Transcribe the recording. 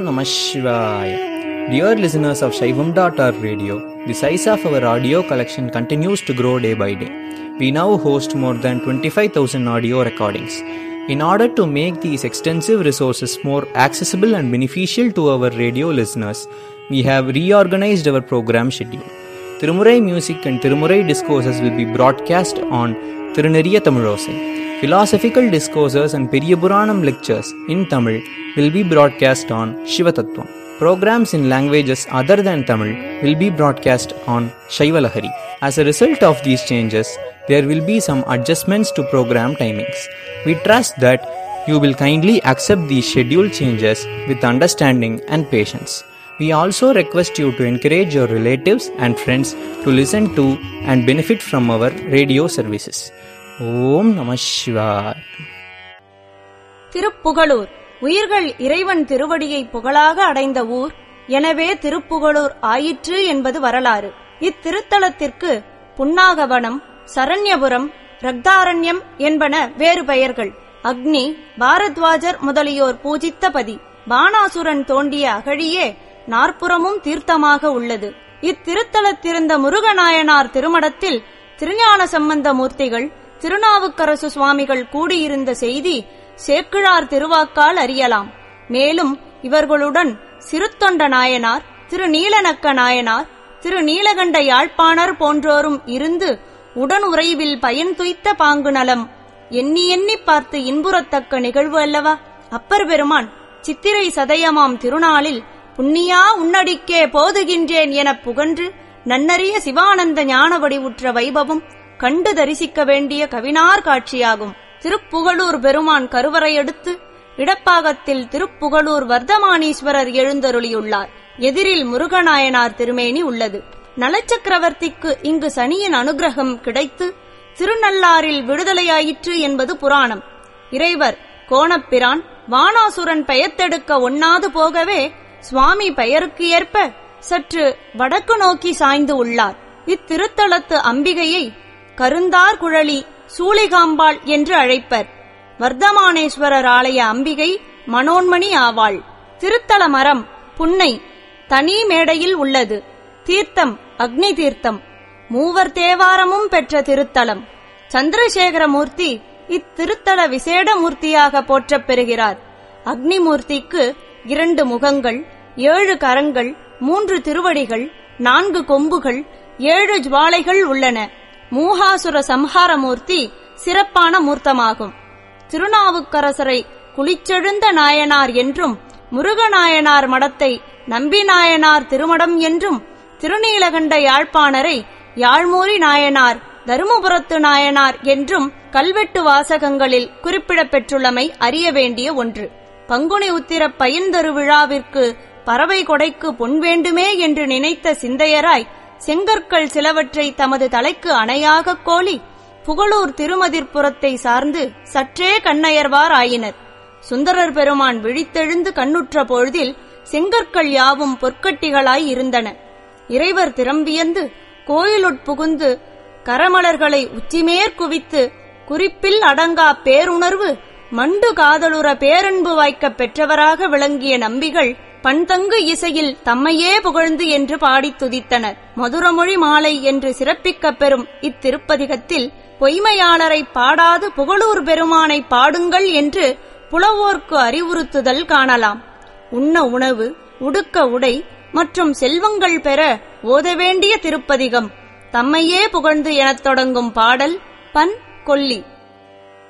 Namah Shivaya. Dear listeners of Shaivam.org radio, the size of our audio collection continues to grow day by day. We now host more than 25,000 audio recordings. In order to make these extensive resources more accessible and beneficial to our radio listeners, we have reorganized our program schedule. Tirumurai music and Tirumurai discourses will be broadcast on Tiruneriya Tamilosai. Philosophical discourses and Periyapuranam lectures in Tamil will be broadcast on Shivatattvam. Programs in languages other than Tamil will be broadcast on Shaivalahari. As a result of these changes, there will be some adjustments to program timings. We trust that you will kindly accept these schedule changes with understanding and patience. We also request you to encourage your relatives and friends to listen to and benefit from our radio services. ஓம் நம சிவாய் திருப்புகழூர் உயிர்கள் இறைவன் திருவடியை புகழாக அடைந்த ஊர் எனவே திருப்புகழூர் ஆயிற்று என்பது வரலாறு இத்திருத்தலத்திற்கு புன்னாகவனம் சரண்யபுரம் ரக்தாரண்யம் என்பன வேறு பெயர்கள் அக்னி பாரத்வாஜர் முதலியோர் பூஜித்த பதி பானாசுரன் தோண்டிய அகழியே நாற்புறமும் தீர்த்தமாக உள்ளது இத்திருத்தலத்திருந்த முருகநாயனார் திருமடத்தில் திருஞான சம்பந்த மூர்த்திகள் திருநாவுக்கரசு சுவாமிகள் கூடியிருந்த செய்தி சேக்கிழார் திருவாக்கால் அறியலாம் மேலும் இவர்களுடன் சிறுத்தொண்ட நாயனார் திரு நீலநக்க நாயனார் திரு நீலகண்ட யாழ்ப்பாணர் போன்றோரும் இருந்து உடன் உறைவில் பயன் துய்த்த பாங்கு நலம் எண்ணி எண்ணி பார்த்து இன்புறத்தக்க நிகழ்வு அல்லவா அப்பர் பெருமான் சித்திரை சதயமாம் திருநாளில் புண்ணியா உன்னடிக்கே போதுகின்றேன் எனப் புகன்று நன்னறிய சிவானந்த ஞான வடிவுற்ற வைபவம் கண்டு தரிசிக்க வேண்டிய கவினார் காட்சியாகும் திருப்புகழூர் பெருமான் கருவறையடுத்து இடப்பாகத்தில் திருப்புகழூர் வர்த்தமானீஸ்வரர் எழுந்தருளியுள்ளார் எதிரில் முருகநாயனார் திருமேனி உள்ளது நலச்சக்கரவர்த்திக்கு இங்கு சனியின் அனுகிரகம் கிடைத்து திருநள்ளாரில் விடுதலையாயிற்று என்பது புராணம் இறைவர் கோணப்பிரான் வானாசுரன் பெயர்த்தெடுக்க ஒண்ணாது போகவே சுவாமி பெயருக்கு ஏற்ப சற்று வடக்கு நோக்கி சாய்ந்து உள்ளார் இத்திருத்தலத்து அம்பிகையை கருந்தார் குழலி சூளிகாம்பாள் என்று அழைப்பர் வர்த்தமானேஸ்வரர் ஆலய அம்பிகை மனோன்மணி ஆவாள் திருத்தல மரம் புன்னை தனி மேடையில் உள்ளது தீர்த்தம் அக்னி தீர்த்தம் மூவர் தேவாரமும் பெற்ற திருத்தலம் சந்திரசேகரமூர்த்தி இத்திருத்தல விசேட மூர்த்தியாக போற்றப் பெறுகிறார் அக்னிமூர்த்திக்கு இரண்டு முகங்கள் ஏழு கரங்கள் மூன்று திருவடிகள் நான்கு கொம்புகள் ஏழு ஜுவாலைகள் உள்ளன மூகாசுர சம்ஹாரமூர்த்தி சிறப்பான மூர்த்தமாகும் திருநாவுக்கரசரை குளிச்செழுந்த நாயனார் என்றும் முருகநாயனார் மடத்தை நம்பிநாயனார் திருமடம் என்றும் திருநீலகண்ட யாழ்ப்பாணரை யாழ்மூரி நாயனார் தருமபுரத்து நாயனார் என்றும் கல்வெட்டு வாசகங்களில் குறிப்பிடப்பெற்றுள்ளமை அறிய வேண்டிய ஒன்று பங்குனி உத்திர பயன்தரு விழாவிற்கு பறவை கொடைக்கு பொன் வேண்டுமே என்று நினைத்த சிந்தையராய் செங்கற்கள் சிலவற்றை தமது தலைக்கு அணையாகக் கோலி புகழூர் திருமதிர்புறத்தை சார்ந்து சற்றே கண்ணயர்வார் ஆயினர் சுந்தரர் பெருமான் விழித்தெழுந்து கண்ணுற்ற பொழுதில் செங்கற்கள் யாவும் பொற்கட்டிகளாய் இருந்தன இறைவர் திறம்பியந்து கோயிலுட்புகுந்து கரமலர்களை உச்சிமேற் குவித்து குறிப்பில் அடங்கா பேருணர்வு மண்டு காதலுற பேரன்பு வாய்க்கப் பெற்றவராக விளங்கிய நம்பிகள் பண்தங்கு இசையில் தம்மையே புகழ்ந்து என்று பாடித் துதித்தனர் மதுரமொழி மாலை என்று சிறப்பிக்கப் பெறும் இத்திருப்பதிகத்தில் பொய்மையாளரை பாடாது புகழூர் பெருமானை பாடுங்கள் என்று புலவோர்க்கு அறிவுறுத்துதல் காணலாம் உண்ண உணவு உடுக்க உடை மற்றும் செல்வங்கள் பெற ஓத வேண்டிய திருப்பதிகம் தம்மையே புகழ்ந்து எனத் தொடங்கும் பாடல் பன் கொல்லி